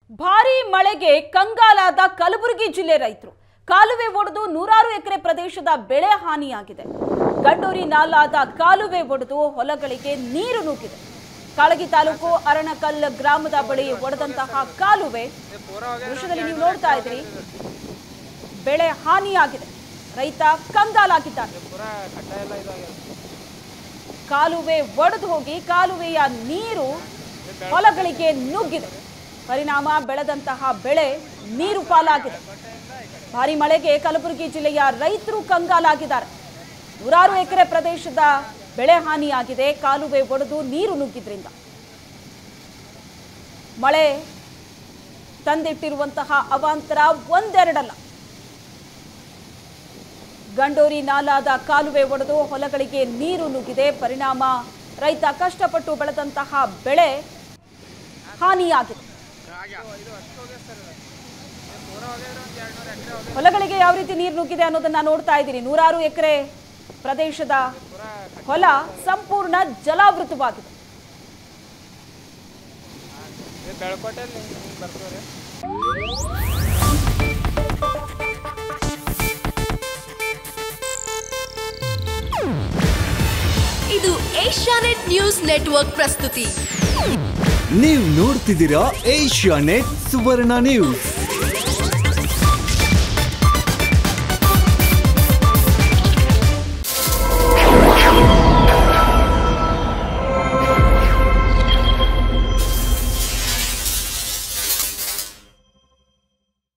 ಭಾರೀ ಮಳೆಗೆ ಕಂಗಾಲಾದ ಕಲಬುರಗಿ ಜಿಲ್ಲೆ ರೈತರು ಕಾಲುವೆ ಒಡೆದು ನೂರಾರು ಎಕರೆ ಪ್ರದೇಶದ ಬೆಳೆ ಹಾನಿಯಾಗಿದೆ ಗಂಡೂರಿ ನಾಲಾದ ಕಾಲುವೆ ಒಡೆದು ಹೊಲಗಳಿಗೆ ನೀರು ನುಗ್ಗಿದೆ ಕಾಳಗಿ ತಾಲೂಕು ಅರಣಕಲ್ ಗ್ರಾಮದ ಬಳಿ ಒಡೆದಂತಹ ಕಾಲುವೆ ದೃಶ್ಯದಲ್ಲಿ ನೀವು ನೋಡ್ತಾ ಇದ್ದೀರಿ ಬೆಳೆ ಹಾನಿಯಾಗಿದೆ ರೈತ ಕಂಗಾಲಾಗಿದ್ದಾನೆ ಕಾಲುವೆ ಒಡೆದು ಹೋಗಿ ಕಾಲುವೆಯ ನೀರು ಹೊಲಗಳಿಗೆ ನುಗ್ಗಿದೆ ಪರಿಣಾಮ ಬೆಳೆದಂತಹ ಬೆಳೆ ನೀರು ಪಾಲಾಗಿದೆ ಭಾರಿ ಮಳೆಗೆ ಕಲಬುರಗಿ ಜಿಲ್ಲೆಯ ರೈತರು ಕಂಗಾಲಾಗಿದ್ದಾರೆ ನೂರಾರು ಎಕರೆ ಪ್ರದೇಶದ ಬೆಳೆ ಹಾನಿಯಾಗಿದೆ ಕಾಲುವೆ ಒಡೆದು ನೀರು ನುಗ್ಗಿದ್ರಿಂದ ಮಳೆ ತಂದಿಟ್ಟಿರುವಂತಹ ಅವಾಂತರ ಒಂದೆರಡಲ್ಲ ಗಂಡೋರಿ ನಾಲಾದ ಕಾಲುವೆ ಒಡೆದು ಹೊಲಗಳಿಗೆ ನೀರು ನುಗ್ಗಿದೆ ಪರಿಣಾಮ ರೈತ ಕಷ್ಟಪಟ್ಟು ಬೆಳೆದಂತಹ ಬೆಳೆ ಹಾನಿಯಾಗಿದೆ ಹೊಲಗಳಿಗೆ ಯಾವ ರೀತಿ ನೀರು ನುಗ್ಗಿದೆ ಅನ್ನೋದನ್ನ ನೋಡ್ತಾ ಇದ್ದೀರಿ ನೂರಾರು ಎಕರೆ ಪ್ರದೇಶದ ಹೊಲ ಸಂಪೂರ್ಣ ಜಲಾವೃತವಾಗಿದೆ ಬೆಳ್ಕೊಟ್ಟಲ್ಲಿ ಬರ್ತದೆ ಇದು ಏಷ್ಯಾನೆಟ್ ನ್ಯೂಸ್ ನೆಟ್ವರ್ಕ್ ಪ್ರಸ್ತುತಿ ನೀವು ನೋಡ್ತಿದ್ದೀರಾ ಏಷ್ಯಾ ನೆಟ್ ಸುವರ್ಣ ನ್ಯೂಸ್